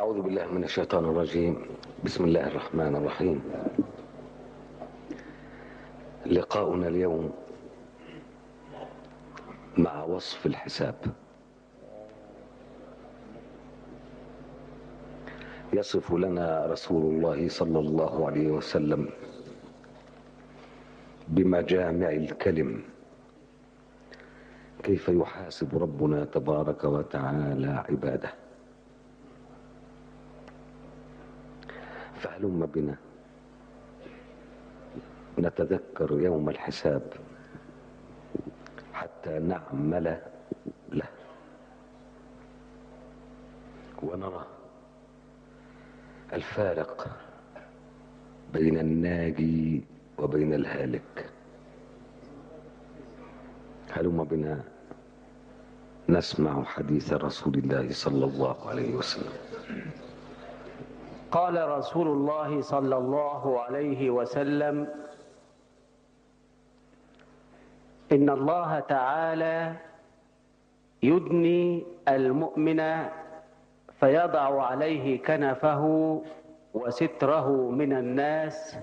أعوذ بالله من الشيطان الرجيم بسم الله الرحمن الرحيم لقاؤنا اليوم مع وصف الحساب يصف لنا رسول الله صلى الله عليه وسلم بمجامع الكلم كيف يحاسب ربنا تبارك وتعالى عباده فهلم بنا نتذكر يوم الحساب حتى نعمل له ونرى الفارق بين الناجي وبين الهالك هلم بنا نسمع حديث رسول الله صلى الله عليه وسلم قال رسول الله صلى الله عليه وسلم ان الله تعالى يدني المؤمن فيضع عليه كنفه وستره من الناس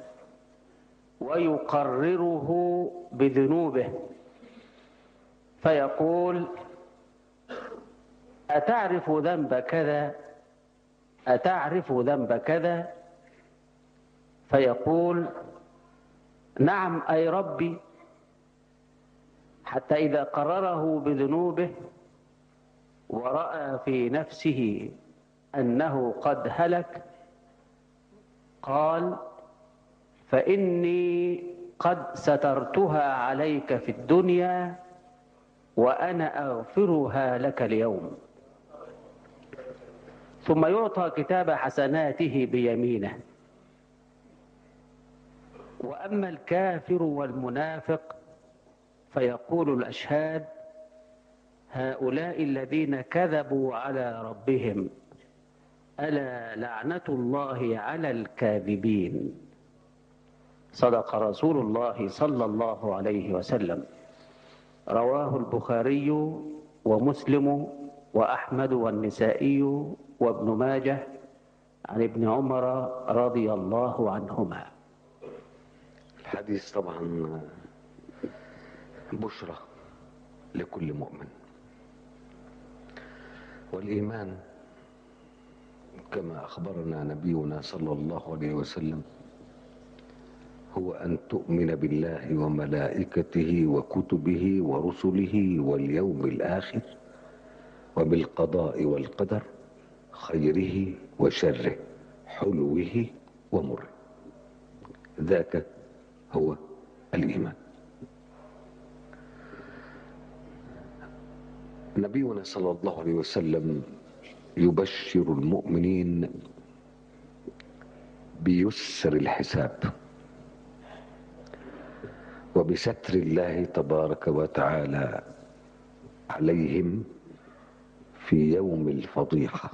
ويقرره بذنوبه فيقول اتعرف ذنب كذا أتعرف ذنب كذا فيقول نعم أي ربي حتى إذا قرره بذنوبه ورأى في نفسه أنه قد هلك قال فإني قد سترتها عليك في الدنيا وأنا أغفرها لك اليوم ثم يعطى كتاب حسناته بيمينه واما الكافر والمنافق فيقول الاشهاد هؤلاء الذين كذبوا على ربهم الا لعنه الله على الكاذبين صدق رسول الله صلى الله عليه وسلم رواه البخاري ومسلم واحمد والنسائي وابن ماجه عن ابن عمر رضي الله عنهما الحديث طبعا بشرى لكل مؤمن والإيمان كما أخبرنا نبينا صلى الله عليه وسلم هو أن تؤمن بالله وملائكته وكتبه ورسله واليوم الآخر وبالقضاء والقدر خيره وشره حلوه ومره ذاك هو الإيمان نبينا صلى الله عليه وسلم يبشر المؤمنين بيسر الحساب وبستر الله تبارك وتعالى عليهم في يوم الفضيحه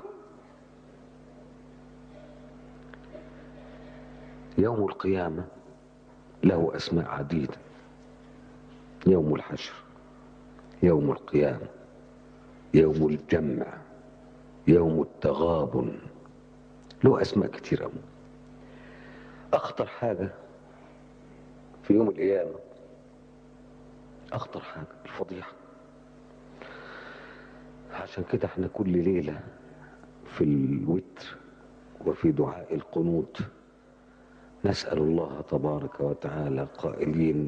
يوم القيامة له أسماء عديدة يوم الحشر يوم القيامة يوم الجمع يوم التغابن له أسماء كثيرة أخطر حاجة في يوم القيامة أخطر حاجة الفضيحة عشان كده احنا كل ليلة في الوتر وفي دعاء القنوت نسأل الله تبارك وتعالى قائلين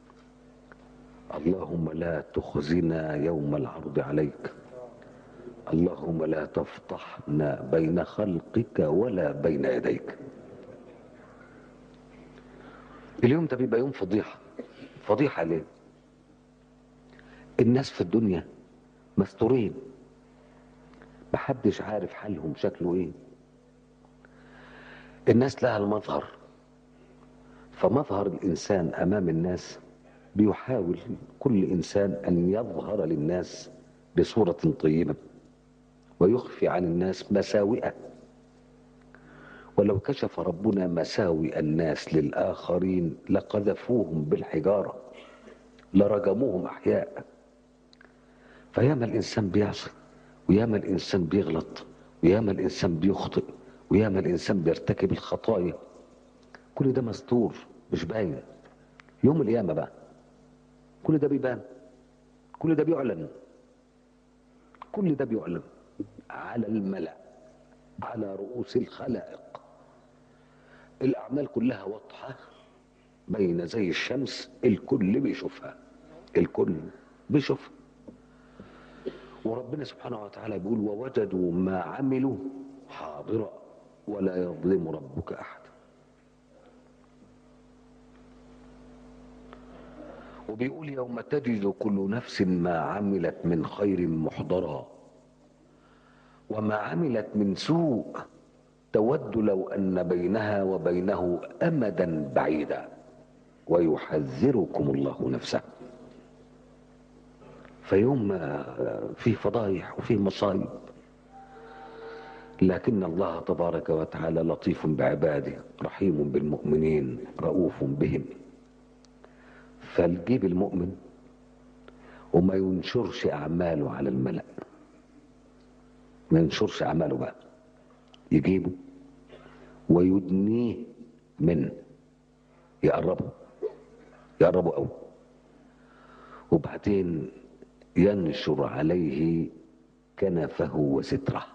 اللهم لا تخزنا يوم العرض عليك اللهم لا تفضحنا بين خلقك ولا بين يديك اليوم ده بيبقى يوم فضيحة فضيحة ليه الناس في الدنيا مستورين محدش عارف حالهم شكله ايه الناس لها المظهر فمظهر الإنسان أمام الناس بيحاول كل إنسان أن يظهر للناس بصورة طيبة ويخفي عن الناس مساوئه ولو كشف ربنا مساوئ الناس للآخرين لقذفوهم بالحجارة لرجموهم أحياء فياما الإنسان بيعصي وياما الإنسان بيغلط وياما الإنسان بيخطئ وياما الإنسان بيرتكب الخطايا كل ده مستور مش باين يوم القيامة بقى كل ده بيبان كل ده بيعلن كل ده بيعلن على الملأ على رؤوس الخلائق الأعمال كلها واضحة باينة زي الشمس الكل بيشوفها الكل بيشوفها وربنا سبحانه وتعالى بيقول ووجدوا ما عملوا حاضرا ولا يظلم ربك أحد وبيقول يوم تجد كل نفس ما عملت من خير محضرا وما عملت من سوء تود لو أن بينها وبينه أمدا بعيدا ويحذركم الله نفسه فيوم ما في فضايح وفي مصايب لكن الله تبارك وتعالى لطيف بعباده رحيم بالمؤمنين رؤوف بهم فالجيب المؤمن وما ينشرش أعماله على الملأ ما ينشرش أعماله بقى يجيبه ويدنيه منه يقربه يقربه قوي وبعدين ينشر عليه كنفه وستره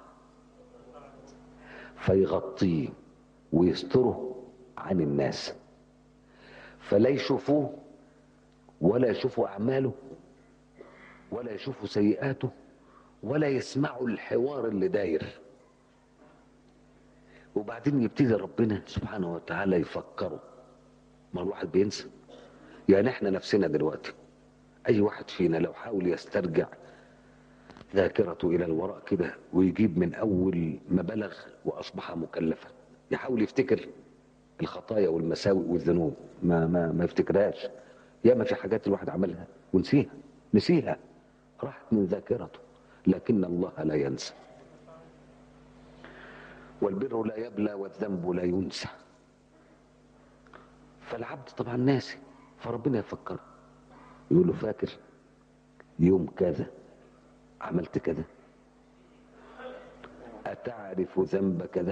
فيغطيه ويستره عن الناس فلا يشوفوه ولا يشوفوا أعماله ولا يشوفوا سيئاته ولا يسمعوا الحوار اللي داير وبعدين يبتدي ربنا سبحانه وتعالى يفكره ما الواحد بينسى يعني احنا نفسنا دلوقتي اي واحد فينا لو حاول يسترجع ذاكرته الى الوراء كده ويجيب من اول ما بلغ واصبح مكلفا يحاول يفتكر الخطايا والمساوئ والذنوب ما ما ما يفتكرهاش ياما في حاجات الواحد عملها ونسيها نسيها راحت من ذاكرته لكن الله لا ينسى والبر لا يبلى والذنب لا ينسى فالعبد طبعا ناسي فربنا يفكره يقول له فاكر يوم كذا عملت كذا أتعرف ذنب كذا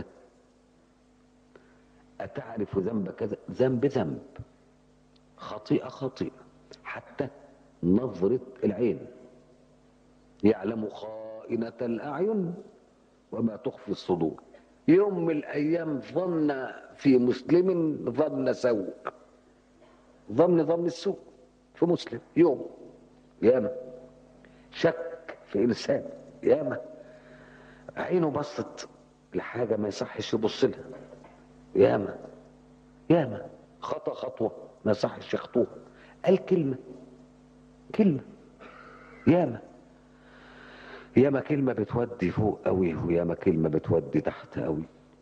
أتعرف ذنب كذا ذنب ذنب خطيئة خطيئة حتى نظرة العين يعلم خائنة الأعين وما تخفي الصدور يوم من الأيام ظن في مسلم ظن سوء ظن ظن السوء في مسلم يوم ياما شك في إنسان ياما عينه بصت لحاجة ما يصحش يبص لها ياما ياما خطأ خطوة ما يصحش يخطوها قال كلمة كلمة ياما ياما كلمة بتودي فوق قوي وياما كلمة بتودي تحت قوي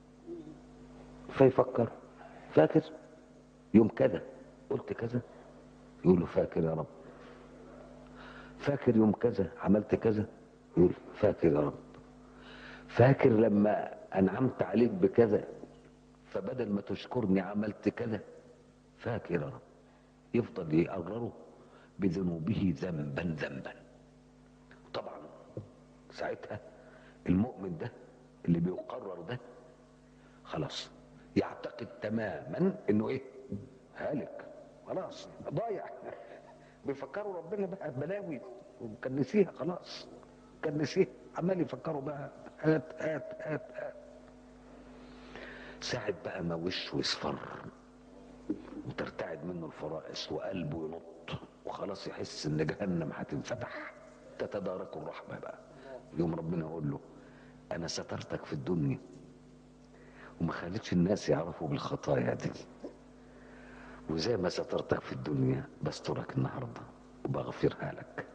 فيفكر فاكر يوم كذا قلت كذا يقول له فاكر يا رب فاكر يوم كذا عملت كذا يقول فاكر يا رب فاكر لما انعمت عليك بكذا فبدل ما تشكرني عملت كذا فاكر يا رب يفضل يقرره بذنوبه ذنبا ذنبا طبعا ساعتها المؤمن ده اللي بيقرر ده خلاص يعتقد تماما انه ايه هالك خلاص ضايع بيفكروا ربنا بقى بلاوي وكان نسيها خلاص كان نسيها عمال يفكروا بقى هات هات هات هات ساعة بقى ما وشه يصفر وترتعد منه الفرائس وقلبه ينط وخلاص يحس ان جهنم هتنفتح تتدارك الرحمة بقى يوم ربنا يقول له انا سترتك في الدنيا وما خليتش الناس يعرفوا بالخطايا دي وزي ما سترتك في الدنيا بسترك النهارده وبغفرها لك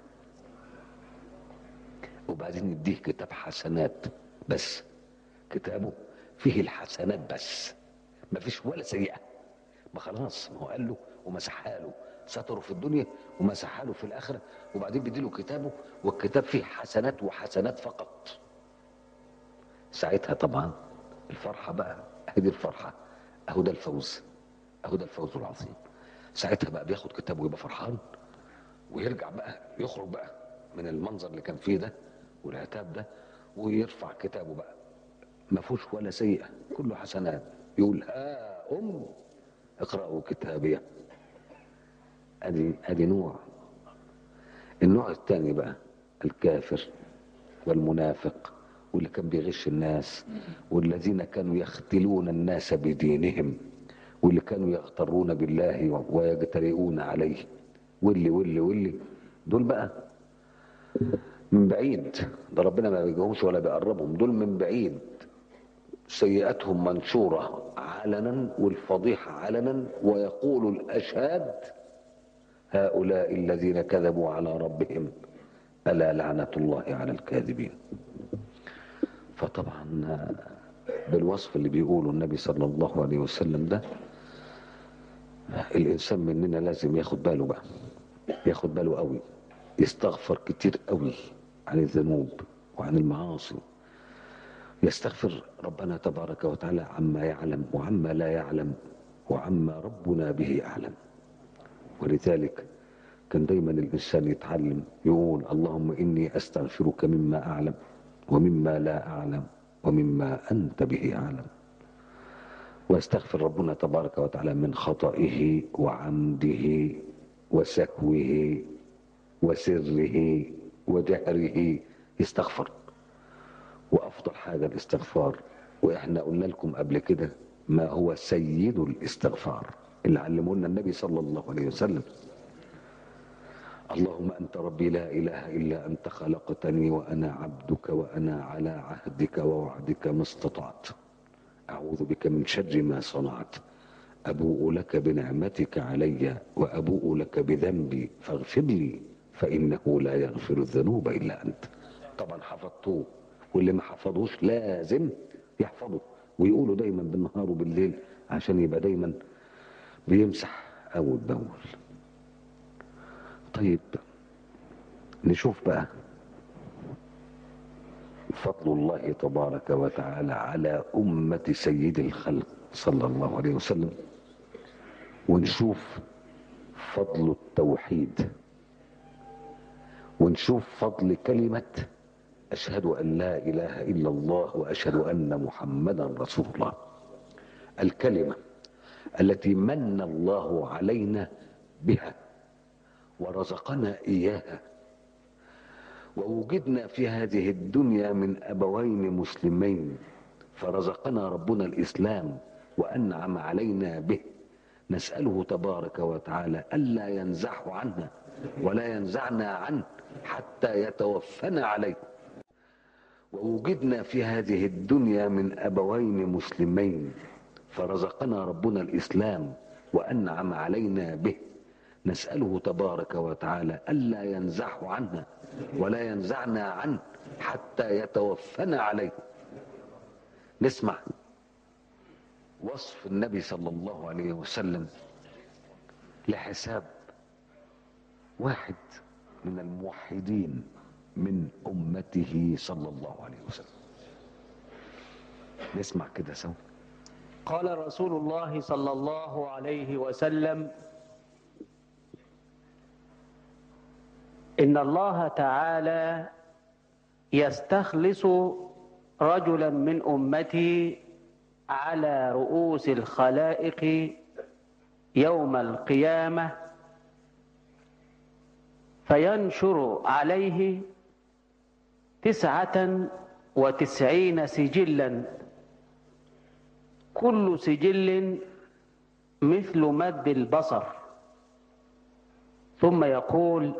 وبعدين يديه كتاب حسنات بس كتابه فيه الحسنات بس ما فيش ولا سيئه ما خلاص ما هو قال له ومسحها له ستره في الدنيا ومسحها له في الاخره وبعدين بيديله كتابه والكتاب فيه حسنات وحسنات فقط ساعتها طبعا الفرحه بقى اهي دي الفرحه اهو ده الفوز اهو ده الفوز العظيم ساعتها بقى بياخد كتابه ويبقى فرحان ويرجع بقى يخرج بقى من المنظر اللي كان فيه ده والعتاب ده ويرفع كتابه بقى ما فيهوش ولا سيئة كله حسنات يقول ها أم اقرأوا كتابية ادي ادي نوع النوع الثاني بقى الكافر والمنافق واللي كان بيغش الناس والذين كانوا يختلون الناس بدينهم واللي كانوا يغترون بالله ويجترئون عليه واللي واللي واللي دول بقى من بعيد ده ربنا ما بيجيهمش ولا بيقربهم دول من بعيد سيئاتهم منشورة علنا والفضيحة علنا ويقول الأشهاد هؤلاء الذين كذبوا على ربهم ألا لعنة الله على الكاذبين فطبعا بالوصف اللي بيقوله النبي صلى الله عليه وسلم ده الإنسان مننا لازم ياخد باله بقى ياخد باله قوي يستغفر كتير قوي عن الذنوب وعن المعاصي يستغفر ربنا تبارك وتعالى عما يعلم وعما لا يعلم وعما ربنا به أعلم ولذلك كان دايما الإنسان يتعلم يقول اللهم إني أستغفرك مما أعلم ومما لا أعلم ومما أنت به أعلم ويستغفر ربنا تبارك وتعالى من خطئه وعمده وسهوه وسره وجهره يستغفر وأفضل حاجة الاستغفار وإحنا قلنا لكم قبل كده ما هو سيد الاستغفار اللي علمه لنا النبي صلى الله عليه وسلم اللهم أنت ربي لا إله إلا أنت خلقتني وأنا عبدك وأنا على عهدك ووعدك ما استطعت أعوذ بك من شر ما صنعت أبوء لك بنعمتك علي وأبوء لك بذنبي فاغفر لي فإنه لا يغفر الذنوب إلا أنت طبعا حفظتوه واللي ما حفظوش لازم يحفظه ويقولوا دايما بالنهار وبالليل عشان يبقى دايما بيمسح أول بأول طيب نشوف بقى فضل الله تبارك وتعالى على أمة سيد الخلق صلى الله عليه وسلم ونشوف فضل التوحيد ونشوف فضل كلمة أشهد أن لا إله إلا الله وأشهد أن محمدا رسول الله الكلمة التي من الله علينا بها ورزقنا إياها ووجدنا في هذه الدنيا من أبوين مسلمين فرزقنا ربنا الإسلام وأنعم علينا به نسأله تبارك وتعالى ألا ينزح عنا ولا ينزعنا عنه حتى يتوفنا عليه ووجدنا في هذه الدنيا من أبوين مسلمين فرزقنا ربنا الإسلام وأنعم علينا به نسأله تبارك وتعالى ألا ينزح عنا ولا ينزعنا عنه حتى يتوفنا عليه نسمع وصف النبي صلى الله عليه وسلم لحساب واحد من الموحدين من أمته صلى الله عليه وسلم نسمع كده سوا قال رسول الله صلى الله عليه وسلم إن الله تعالى يستخلص رجلا من أمتي على رؤوس الخلائق يوم القيامة فينشر عليه تسعة وتسعين سجلا كل سجل مثل مد البصر ثم يقول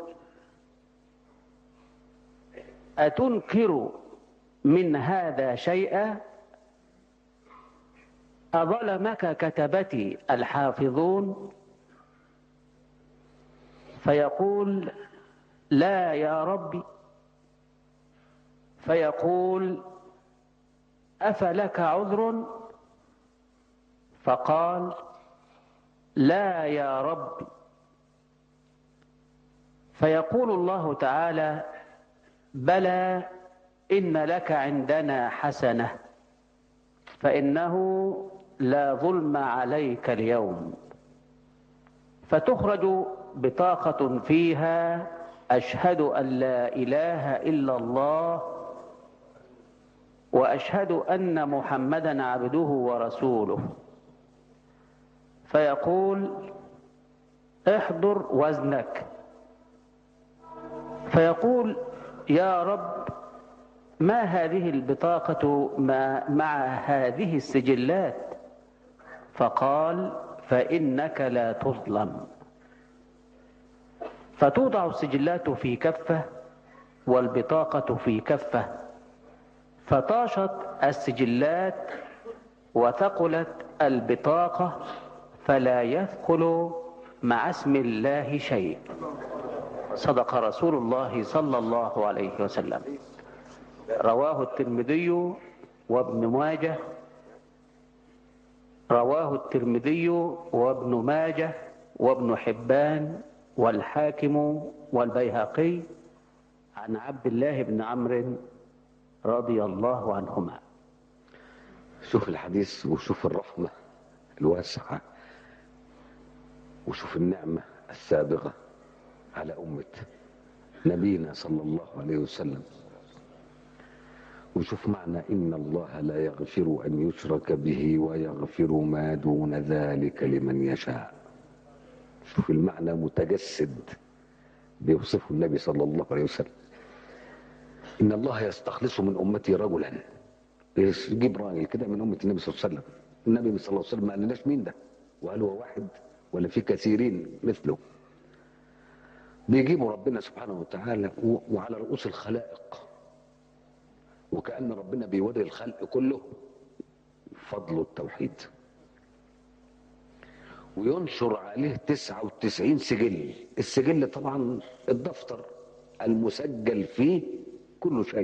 أتنكر من هذا شيئا أظلمك كتبتي الحافظون فيقول لا يا ربي فيقول أفلك عذر فقال لا يا رب فيقول الله تعالى بلى إن لك عندنا حسنة فإنه لا ظلم عليك اليوم فتخرج بطاقة فيها أشهد أن لا إله إلا الله واشهد ان محمدا عبده ورسوله فيقول احضر وزنك فيقول يا رب ما هذه البطاقة ما مع هذه السجلات فقال فإنك لا تظلم فتوضع السجلات في كفة والبطاقة في كفة فطاشت السجلات وثقلت البطاقة فلا يثقل مع اسم الله شيء صدق رسول الله صلى الله عليه وسلم رواه الترمذي وابن ماجه رواه الترمذي وابن ماجه وابن حبان والحاكم والبيهقي عن عبد الله بن عمرو رضي الله عنهما شوف الحديث وشوف الرحمة الواسعة وشوف النعمة السابقة على أمة نبينا صلى الله عليه وسلم وشوف معنى إن الله لا يغفر أن يشرك به ويغفر ما دون ذلك لمن يشاء شوف المعنى متجسد بيوصفه النبي صلى الله عليه وسلم إن الله يستخلص من أمتي رجلا يجيب راجل كده من أمة النبي صلى الله عليه وسلم النبي صلى الله عليه وسلم ما قالناش مين ده وهل هو واحد ولا في كثيرين مثله بيجيبوا ربنا سبحانه وتعالى و- وعلى رؤوس الخلائق وكأن ربنا بيوري الخلق كله فضل التوحيد وينشر عليه 99 سجل السجل طبعا الدفتر المسجل فيه كل شيء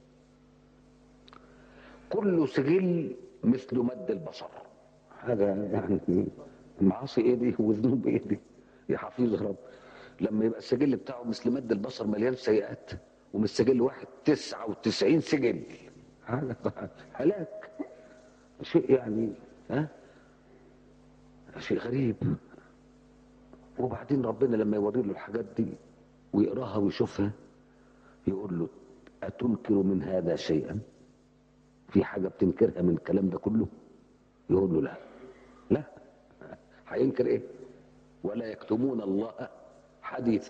كل سجل مثل مد البصر حاجة يعني معاصي ايه دي وذنوب ايه دي يا حفيظ رب لما يبقى السجل بتاعه مثل مد البصر مليان سيئات ومن سجل واحد 99 سجل حاجة هلاك شيء يعني ها شيء غريب وبعدين ربنا لما يوري له الحاجات دي ويقراها ويشوفها يقول له أتنكر من هذا شيئا في حاجة بتنكرها من الكلام ده كله يقول له لا لا هينكر ايه ولا يكتمون الله حديثا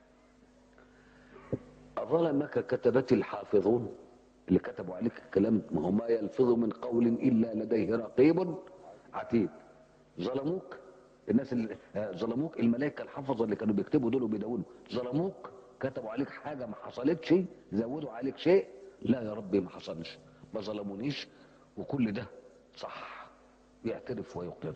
أظلمك كتبت الحافظون اللي كتبوا عليك الكلام ما هو ما يلفظ من قول إلا لديه رقيب عتيد ظلموك الناس اللي آه، ظلموك الملائكة الحفظة اللي كانوا بيكتبوا دول وبيدونوا ظلموك كتبوا عليك حاجة ما حصلتش زودوا عليك شيء لا يا ربي ما حصلش ما ظلمونيش وكل ده صح يعترف ويقر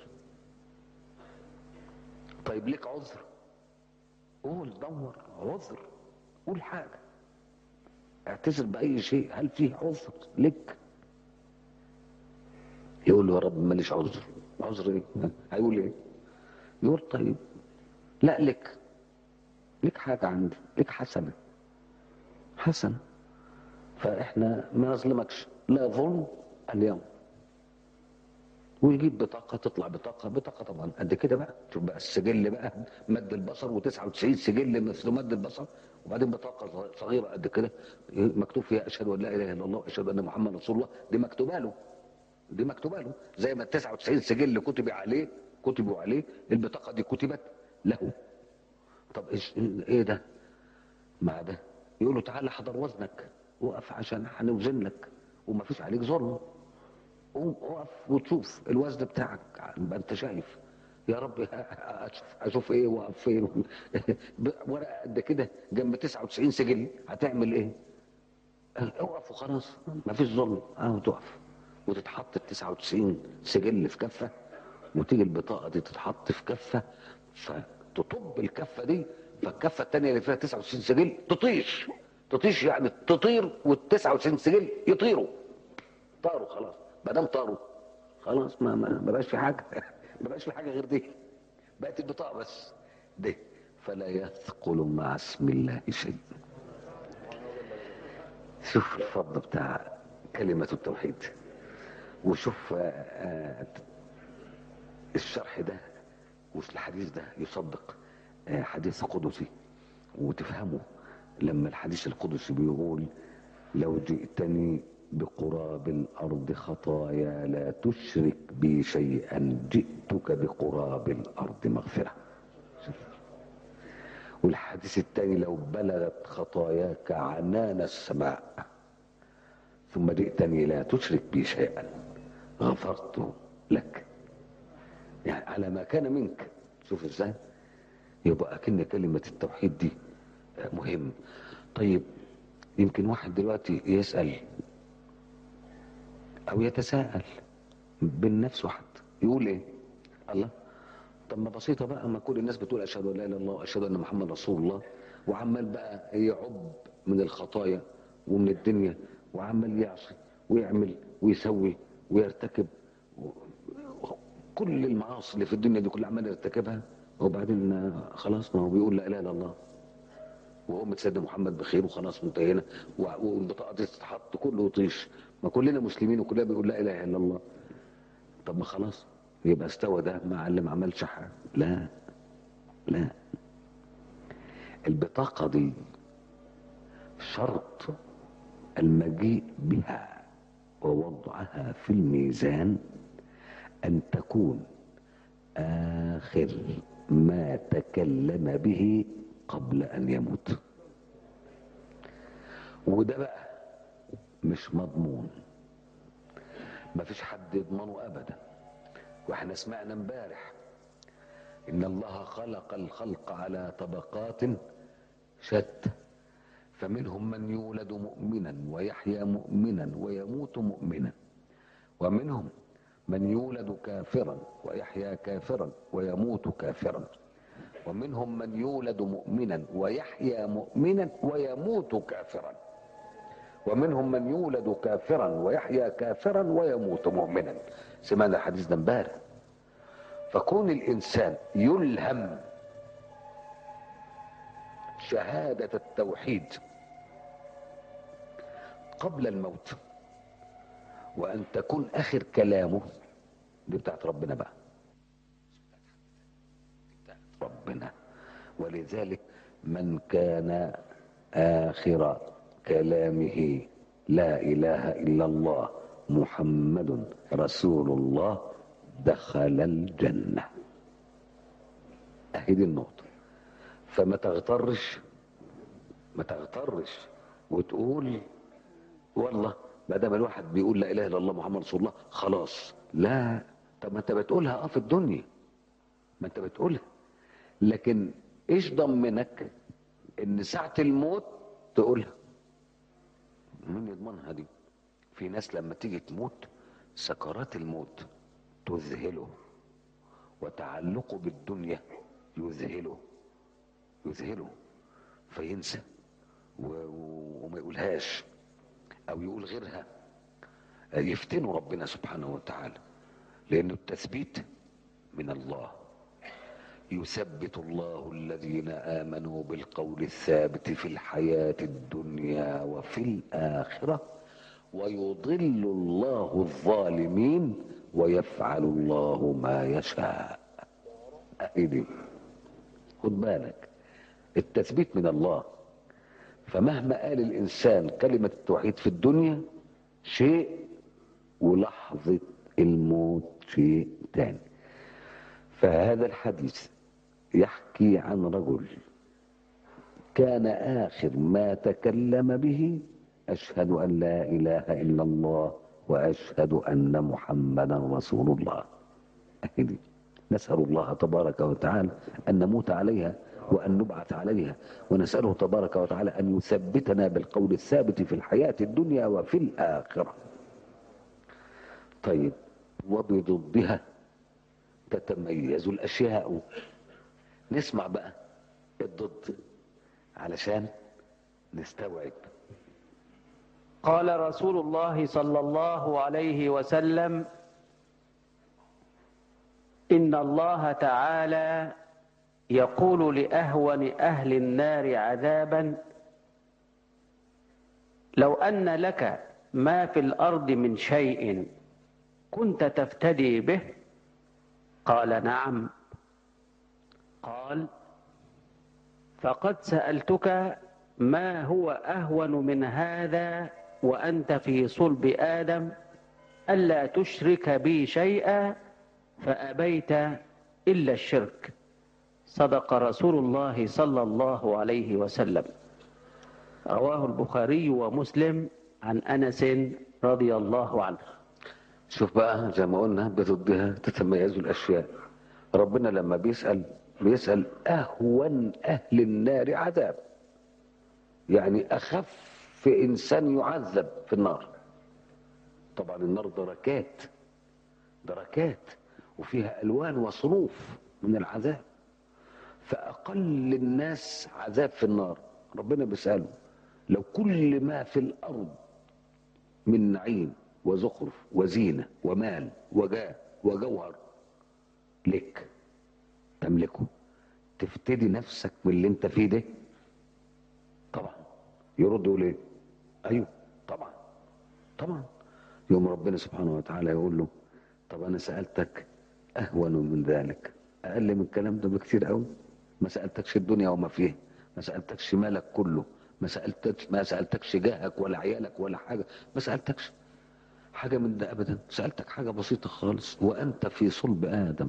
طيب ليك عذر قول دور عذر قول حاجة اعتذر بأي شيء هل فيه عذر لك يقول له يا رب ماليش عذر عذر ايه هيقول ايه يقول طيب لا لك لك حاجة عندي لك حسنة حسنة فاحنا ما نظلمكش لا ظلم اليوم ويجيب بطاقة تطلع بطاقة بطاقة طبعا قد كده بقى شوف بقى السجل بقى مد البصر و99 سجل مثل مد البصر وبعدين بطاقة صغيرة قد كده مكتوب فيها أشهد أن لا إله إلا الله وأشهد أن محمد رسول الله دي مكتوبة له دي مكتوبة له زي ما ال 99 سجل كتب عليه كتبوا عليه البطاقة دي كتبت له طب ايش ايه ده مع ده يقول له تعالى حضر وزنك وقف عشان هنوزن لك وما فيش عليك ظلم قوم اقف وتشوف الوزن بتاعك يبقى انت شايف يا رب اشوف اشوف ايه واقف فين ورقه قد كده جنب 99 سجل هتعمل ايه؟ اقف وخلاص ما فيش ظلم اهو تقف وتتحط ال 99 سجل في كفه وتيجي البطاقه دي تتحط في كفه فتطب الكفه دي فالكفه الثانيه اللي فيها 99 سجل تطيش تطيش يعني تطير وال 99 سجل يطيروا طاروا خلاص ما دام طاروا خلاص ما ما ما بقاش في حاجه ما بقاش في حاجه غير دي بقت البطاقه بس دي فلا يثقل مع اسم الله شيء شوف الفضل بتاع كلمة التوحيد وشوف آه، آه، الشرح ده والحديث ده يصدق آه، حديث قدسي وتفهمه لما الحديث القدسي بيقول لو جئتني بقراب الأرض خطايا لا تشرك بي شيئا جئتك بقراب الأرض مغفرة شوف. والحديث الثاني لو بلغت خطاياك عنان السماء ثم جئتني لا تشرك بي شيئا غفرت لك يعني على ما كان منك شوف ازاي يبقى اكن كلمة التوحيد دي مهم طيب يمكن واحد دلوقتي يسأل او يتساءل بين نفسه حتى يقول ايه الله طب ما بسيطة بقى ما كل الناس بتقول اشهد ان لا اله الا الله واشهد ان محمد رسول الله وعمال بقى يعب من الخطايا ومن الدنيا وعمال يعصي ويعمل ويسوي ويرتكب كل المعاصي اللي في الدنيا دي كلها عمال يرتكبها وبعدين خلاص ما هو بيقول لا اله الا الله وأمة سيدنا محمد بخير وخلاص انتهينا والبطاقة دي تتحط كله يطيش ما كلنا مسلمين وكلنا بيقول لا اله الا الله طب ما خلاص يبقى استوى ده مع اللي ما عملش حاجه لا لا البطاقة دي شرط المجيء بها ووضعها في الميزان أن تكون آخر ما تكلم به قبل أن يموت وده بقى مش مضمون ما فيش حد يضمنه أبدا واحنا سمعنا امبارح إن الله خلق الخلق على طبقات شتى فمنهم من يولد مؤمنا ويحيا مؤمنا ويموت مؤمنا ومنهم من يولد كافرا ويحيا كافرا ويموت كافرا ومنهم من يولد مؤمنا ويحيا مؤمنا ويموت كافرا ومنهم من يولد كافرا ويحيا كافرا ويموت مؤمنا سمعنا الحديث ده امبارح فكون الانسان يلهم شهاده التوحيد قبل الموت وان تكون اخر كلامه دي بتاعت ربنا بقى بتاعت ربنا ولذلك من كان اخر كلامه لا اله الا الله محمد رسول الله دخل الجنه اهي دي النقطه فما تغترش ما تغترش وتقول والله ما دام الواحد بيقول لا اله الا الله محمد رسول الله خلاص لا طب ما انت بتقولها اه في الدنيا ما انت بتقولها لكن ايش ضمنك ان ساعة الموت تقولها مين يضمنها دي في ناس لما تيجي تموت سكرات الموت تذهله وتعلقه بالدنيا يذهله يذهله فينسى و... و... وما يقولهاش او يقول غيرها يفتنوا ربنا سبحانه وتعالى لانه التثبيت من الله يثبت الله الذين امنوا بالقول الثابت في الحياه الدنيا وفي الاخره ويضل الله الظالمين ويفعل الله ما يشاء اهدي خد بالك التثبيت من الله فمهما قال الانسان كلمه التوحيد في الدنيا شيء ولحظه الموت شيء تاني فهذا الحديث يحكي عن رجل كان اخر ما تكلم به اشهد ان لا اله الا الله واشهد ان محمدا رسول الله أهدي. نسال الله تبارك وتعالى ان نموت عليها وأن نبعث عليها ونسأله تبارك وتعالى أن يثبتنا بالقول الثابت في الحياة الدنيا وفي الآخرة طيب وبضدها تتميز الأشياء نسمع بقى الضد علشان نستوعب قال رسول الله صلى الله عليه وسلم إن الله تعالى يقول لأهون أهل النار عذابا لو أن لك ما في الأرض من شيء كنت تفتدي به قال نعم قال فقد سألتك ما هو أهون من هذا وأنت في صلب آدم ألا تشرك بي شيئا فأبيت إلا الشرك صدق رسول الله صلى الله عليه وسلم رواه البخاري ومسلم عن أنس رضي الله عنه شوف بقى زي ما قلنا بضدها تتميز الاشياء ربنا لما بيسال بيسال اهون اهل النار عذاب يعني اخف انسان يعذب في النار طبعا النار دركات دركات وفيها الوان وصنوف من العذاب فاقل الناس عذاب في النار ربنا بيساله لو كل ما في الارض من نعيم وزخرف وزينة ومال وجاه وجوهر لك تملكه تفتدي نفسك من اللي انت فيه ده طبعا يرد يقول ايه ايوه طبعا طبعا يوم ربنا سبحانه وتعالى يقول له طب انا سالتك اهون من ذلك اقل من الكلام ده بكتير قوي ما سالتكش الدنيا وما فيها ما سالتكش مالك كله ما سالتكش ما سالتكش جاهك ولا عيالك ولا حاجه ما سالتكش حاجه من ده ابدا سالتك حاجه بسيطه خالص وانت في صلب ادم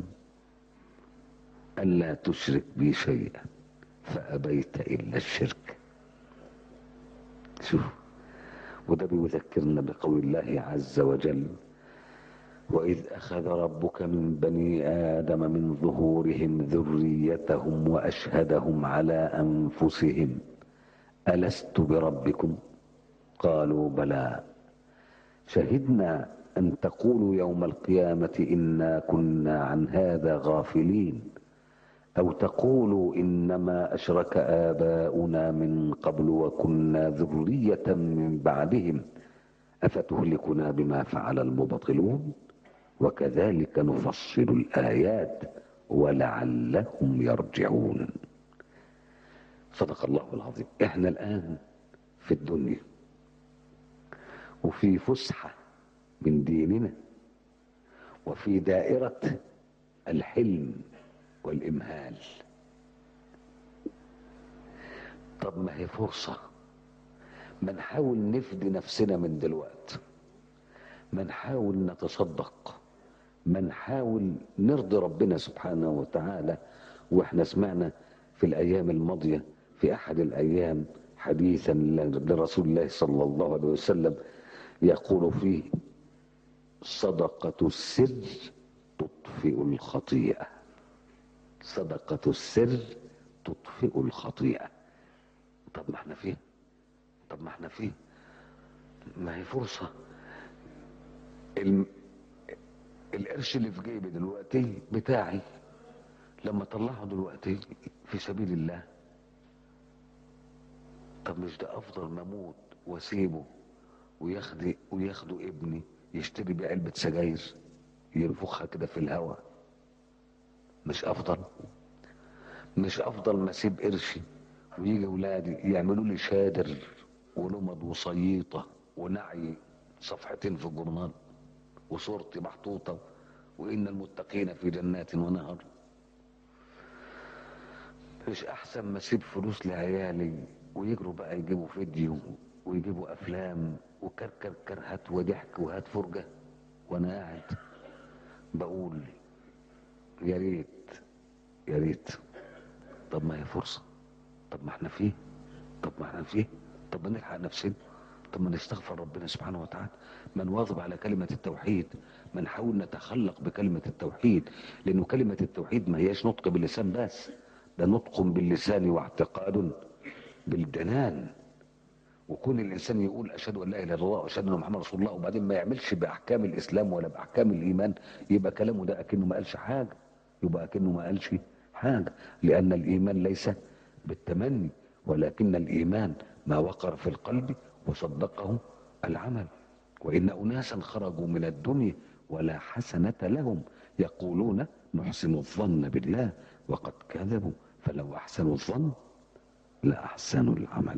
الا تشرك بي شيئا فابيت الا الشرك شوف وده بيذكرنا بقول الله عز وجل وإذ أخذ ربك من بني آدم من ظهورهم ذريتهم وأشهدهم على أنفسهم ألست بربكم قالوا بلى شهدنا أن تقولوا يوم القيامة إنا كنا عن هذا غافلين أو تقولوا إنما أشرك آباؤنا من قبل وكنا ذرية من بعدهم أفتهلكنا بما فعل المبطلون وكذلك نفصل الآيات ولعلهم يرجعون صدق الله العظيم احنا الآن في الدنيا وفي فسحة من ديننا وفي دائرة الحلم والإمهال طب ما هي فرصة ما نحاول نفدي نفسنا من دلوقت ما نحاول نتصدق ما نحاول نرضي ربنا سبحانه وتعالى واحنا سمعنا في الأيام الماضية في أحد الأيام حديثا لرسول الله صلى الله عليه وسلم يقول فيه صدقة السر تطفئ الخطيئة صدقة السر تطفئ الخطيئة طب ما احنا فيه طب ما احنا فيه ما هي فرصة الم... القرش اللي في جيبي دلوقتي بتاعي لما اطلعه دلوقتي في سبيل الله طب مش ده افضل ما اموت واسيبه وياخد وياخده ابني يشتري بيه علبة سجاير ينفخها كده في الهواء مش افضل مش افضل ما اسيب قرشي ويجي ولادي يعملوا لي شادر ولمض وصييطه ونعي صفحتين في الجورنال وصورتي محطوطه وان المتقين في جنات ونهر مش احسن ما اسيب فلوس لعيالي ويجروا بقى يجيبوا فيديو ويجيبوا افلام وكركر كرهات وضحك وهات فرجه وانا قاعد بقول يا ريت يا ريت طب ما هي فرصه طب ما احنا فيه طب ما احنا فيه طب ما نلحق نفسنا طب ما نستغفر ربنا سبحانه وتعالى ما نواظب على كلمة التوحيد ما نحاول نتخلق بكلمة التوحيد لأنه كلمة التوحيد ما هياش نطق باللسان بس ده نطق باللسان واعتقاد بالجنان وكون الإنسان يقول أشهد أن لا إله إلا الله وأشهد أن محمد رسول الله وبعدين ما يعملش بأحكام الإسلام ولا بأحكام الإيمان يبقى كلامه ده أكنه ما قالش حاجة يبقى أكنه ما قالش حاجة لأن الإيمان ليس بالتمني ولكن الإيمان ما وقر في القلب وصدقه العمل وإن أناسا خرجوا من الدنيا ولا حسنة لهم يقولون نحسن الظن بالله وقد كذبوا فلو أحسنوا الظن لأحسنوا العمل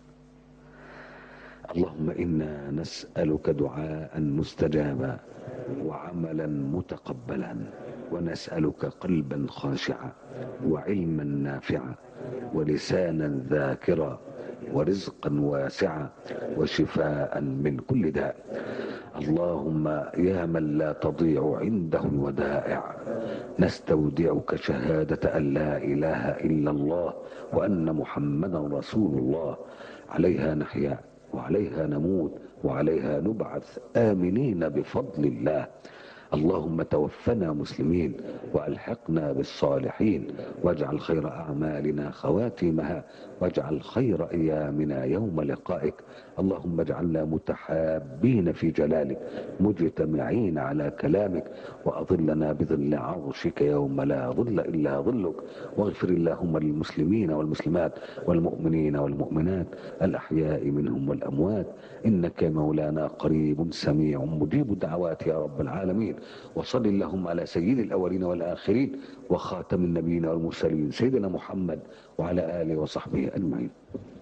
اللهم إنا نسألك دعاء مستجابا وعملا متقبلا ونسألك قلبا خاشعا وعلما نافعا ولسانا ذاكرا ورزقا واسعا وشفاء من كل داء اللهم يا من لا تضيع عنده الودائع نستودعك شهادة أن لا إله إلا الله وأن محمدا رسول الله عليها نحيا وعليها نموت وعليها نبعث آمنين بفضل الله اللهم توفنا مسلمين والحقنا بالصالحين واجعل خير اعمالنا خواتيمها واجعل خير ايامنا يوم لقائك اللهم اجعلنا متحابين في جلالك مجتمعين على كلامك واظلنا بظل عرشك يوم لا ظل الا ظلك واغفر اللهم للمسلمين والمسلمات والمؤمنين والمؤمنات الاحياء منهم والاموات انك مولانا قريب سميع مجيب الدعوات يا رب العالمين وصل اللهم على سيد الأولين والآخرين وخاتم النبيين والمرسلين سيدنا محمد وعلى آله وصحبه أجمعين